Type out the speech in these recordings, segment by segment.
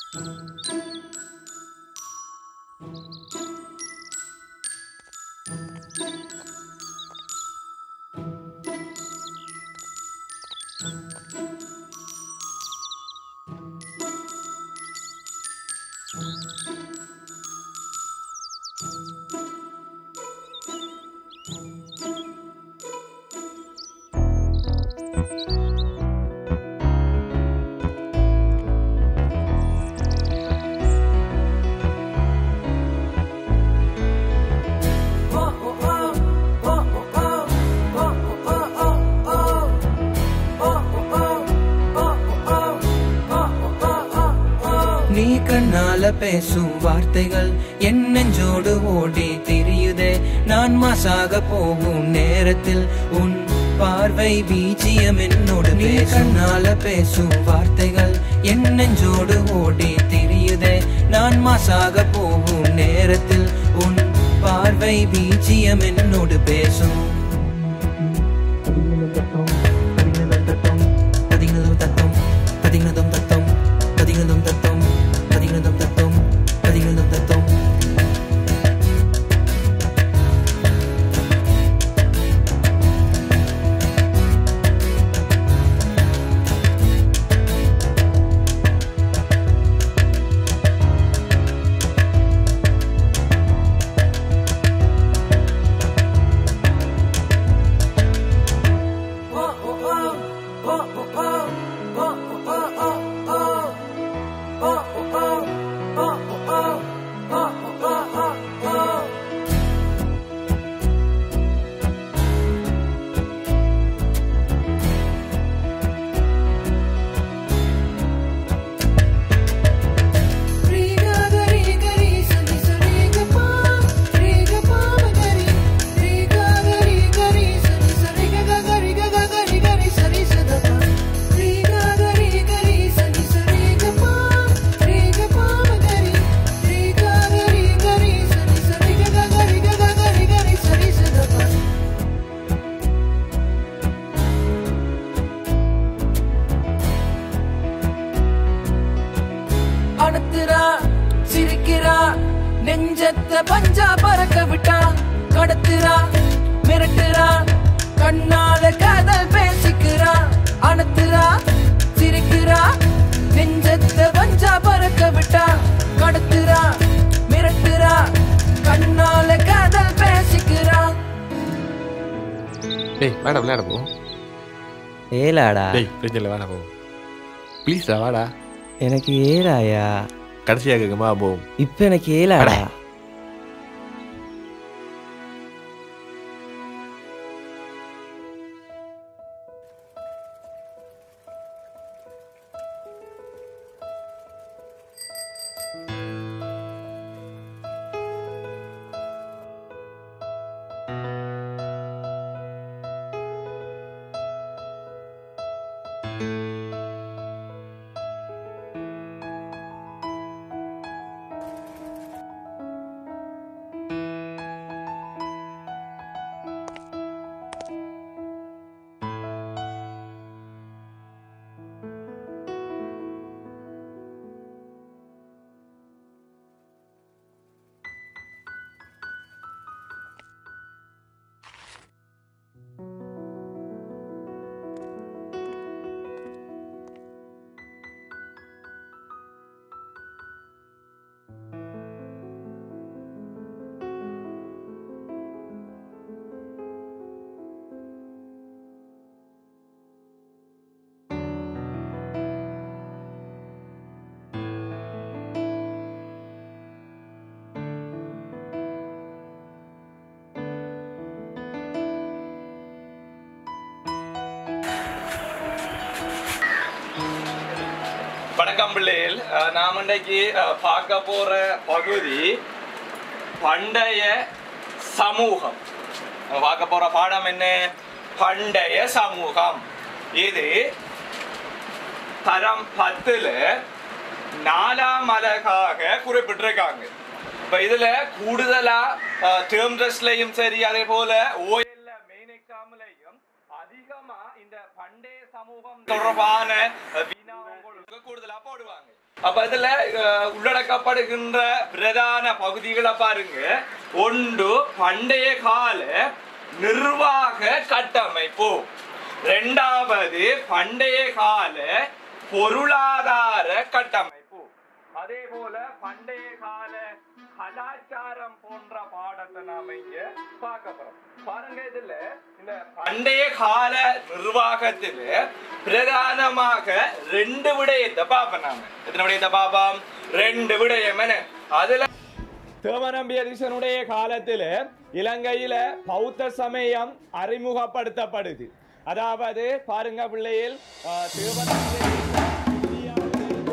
நீ கண்ணால பேசும் வார்த்தைகள் என் நெஞ்சோடு ஓடி திரியுதே நான் மாசாக போகும் நேரத்தில் உன் பார்வை பீஜியம் என்னோடு நீ கண்ணால பேசும் வார்த்தைகள் என் நெஞ்சோடு ஓடி திரியுதே நான் மாசாக போகும் நேரத்தில் உன் பார்வை பீஜியம் என்னோடு பேசும் பதினதும் தத்தம் பதினதும் தத்தம் பதினதும் தத்தம் பதினதும் தத்தம் பதினதும் தத்தம் அனுத்துறா சிரிக்கிறா நெஞ்சத்த பஞ்சா பறக்க விட்டா கடத்துறா மிரட்டுறா கண்ணால காதல் பேசிக்கிறா அனுத்துறா சிரிக்கிறா நெஞ்சத்த பஞ்சா பறக்க விட்டா கடத்துறா மிரட்டுறா கண்ணால காதல் பேசிக்கிறா டேய் வேடா விளையாட போ ஏலாடா டேய் பிரச்சனை வேடா போ ப்ளீஸ்டா வாடா எனக்கு ஏலாயா கடைசியாக கேட்குமா போ இப்ப எனக்கு ஏலாடா வணக்கம் பிள்ளைகள் அஹ் நாம் இன்றைக்கு அஹ், பார்க்க போற பகுதி பண்டைய சமூகம் நம்ம பார்க்க போற பாடம் என்ன பண்டைய சமூகம் இது தரம் பத்துல நாலாம் அழகாக குறிப்பிட்டிருக்காங்க இப்ப இதுல கூடுதலா டேர்ம் ட்ரெஸ்லையும் சரி அதே போல ஓஎல்ல மெயின் எக்ஸாம்லையும் அதிகமா இந்த பண்டைய சமூகம் தொடர்பான அஹ், வினா உங்களுக்கு கூடுதலா போடுவாங்க அப்ப இதுல அஹ், உள்ளடக்கப்படுகின்ற பிரதான பகுதிகளை பாருங்க ஒன்று பண்டைய கால நிர்வாக கட்டமைப்பு ரெண்டாவது பண்டைய கால பொருளாதார கட்டமைப்பு அதே போல பண்டைய கால கலாச்சாரம் போன்ற பாடத்தை நாம இங்க பார்க்க போறோம் பாருங்க இதுல இந்த பண்டைய கால நிர்வாகத்துல பிரதானமாக ரெண்டு விடயத்தை பார்ப்போம் நாம எத்தனை விடயத்தை பார்ப்போம் ரெண்டு விடயம் என்ன அதுல தேவநம்பியதீசனுடைய காலத்துல இலங்கையில பௌத்த சமயம் அறிமுகப்படுத்தப்படுது அதாவது பாருங்க பிள்ளையில் ஆஹ், தேவநம்பியதீசன் இந்தியாவிலிருந்து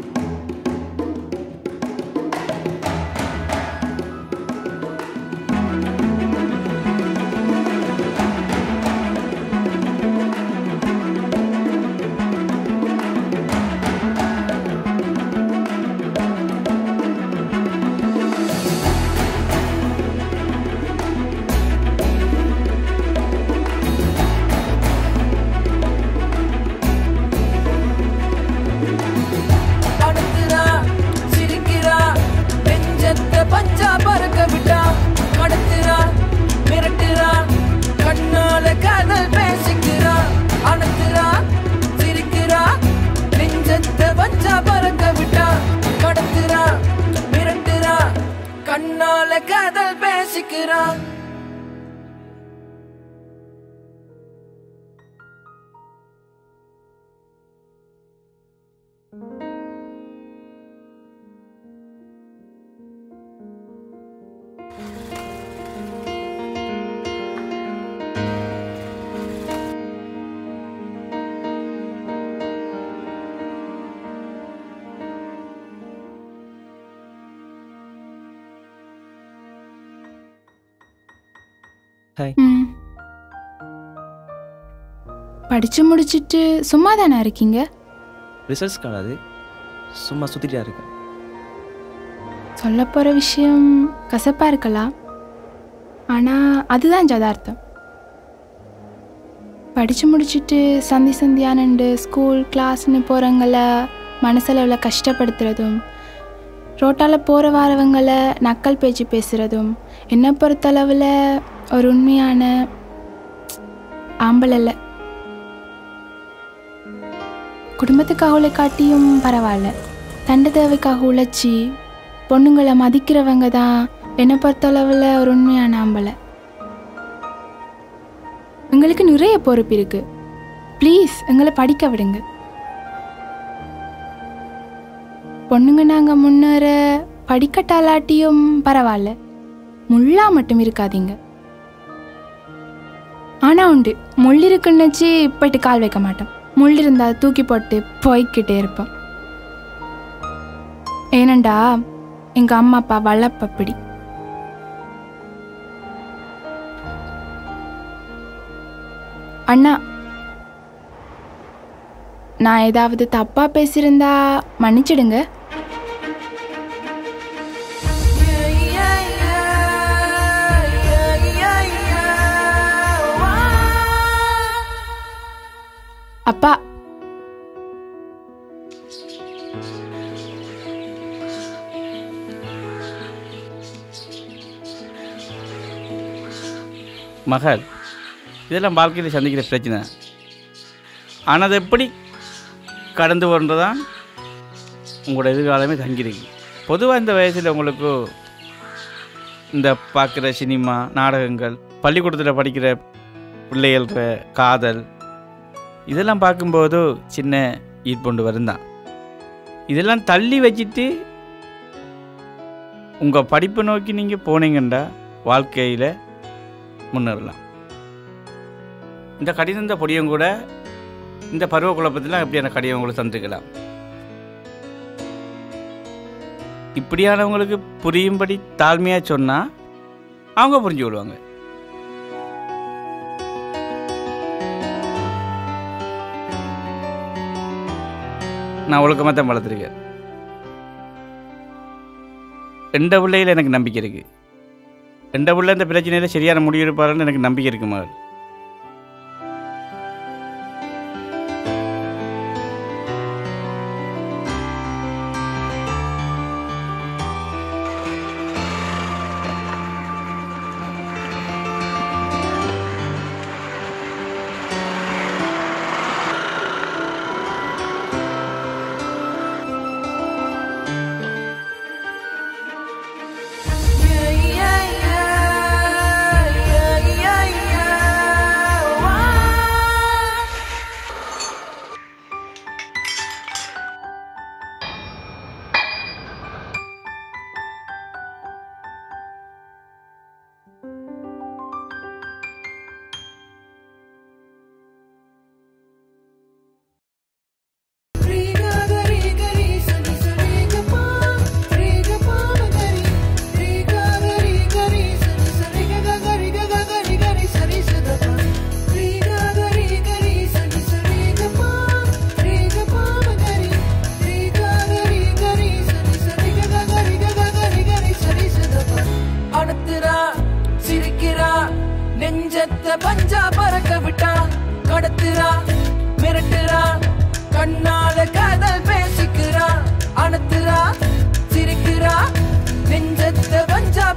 அடுத்துறா சிரிக்கிறா நெஞ்சத்தை பஞ்சா பறக்க விட்டா கடத்துறா மிரட்டுறா கண்ணால காதல் பேசிக்கிறா அனுத்துறா சிரிக்கிறா நெஞ்சத்தை பஞ்சா பறக்க விட்டா கடத்துறா மிரட்டுறா கண்ணால காதல் பேசிக்கிறா ம் படிச்சு முடிச்சிட்டு சும்மா தானே இருக்கீங்க ரிசல்ட்ஸ் காணாது சும்மா சுற்றிட்டா இருக்கேன் சொல்ல போகிற விஷயம் கசப்பா இருக்கலாம் ஆனால் அதுதான் ஜதார்த்தம் படித்து முடிச்சிட்டு சந்தி சந்தியானண்டு ஸ்கூல் கிளாஸ்னு போகிறவங்கள மனசளவில் கஷ்டப்படுத்துறதும் ரோட்டால் போகிற வாரவங்களை நக்கல் பேச்சு பேசுகிறதும் என்னை பொறுத்தளவில் ஒரு உண்மையான ஆம்பளை இல்லை குடும்பத்துக்காக உள்ள காட்டியும் பரவாயில்ல தண்ட தேவைக்காக உழைச்சி பொண்ணுங்களை மதிக்கிறவங்க தான் என்னை பொறுத்தளவில் ஒரு உண்மையான ஆம்பளை எங்களுக்கு நிறைய பொறுப்பு இருக்கு ப்ளீஸ் எங்களை படிக்க விடுங்க பொண்ணுங்க நாங்கள் முன்னேற படிக்கட்டாலாட்டியும் பரவாயில்ல முள்ளா மட்டும் இருக்காதீங்க ஆனா உண்டு முள் இருக்குன்னுச்சு போயிட்டு கால் வைக்க மாட்டோம் முள் இருந்தா தூக்கி போட்டு போய்க்கிட்டே இருப்போம் ஏனண்டா எங்க அம்மா அப்பா வளப்பப்படி அண்ணா நான் ஏதாவது தப்பா பேசியிருந்தா மன்னிச்சிடுங்க அப்பா மகள் இதெல்லாம் வாழ்க்கையில் சந்திக்கிற பிரச்சனை ஆனால் அதை எப்படி கடந்து வரதான் உங்களோட எதிர்காலமே தங்கியிருக்கு பொதுவாக இந்த வயசில் உங்களுக்கு இந்த பார்க்குற சினிமா நாடகங்கள் பள்ளிக்கூடத்தில் படிக்கிற பிள்ளைகள காதல் இதெல்லாம் பார்க்கும்போது சின்ன ஈர்ப்புண்டு வருந்தான் இதெல்லாம் தள்ளி வச்சுட்டு உங்கள் படிப்பை நோக்கி நீங்கள் போனீங்கண்டா வாழ்க்கையில் முன்னேறலாம் இந்த கடிதம் இந்த பொடியும் கூட இந்த பருவ குழப்பத்தில் எப்படியான கடிதம் உங்களுக்கு தந்துக்கலாம் இப்படியானவங்களுக்கு புரியும்படி தாழ்மையாக சொன்னால் அவங்க புரிஞ்சு கொள்வாங்க நான் ஒழுக்கமாக தான் வளர்த்துருக்கேன் ரெண்ட பிள்ளையில் எனக்கு நம்பிக்கை இருக்குது ரெண்ட பிள்ளை இந்த பிரச்சனையில் சரியான முடிவு எடுப்பாருன்னு எனக்கு நம்பிக்கை இருக்கு மகள் நெஞ்சத்த வஞ்சா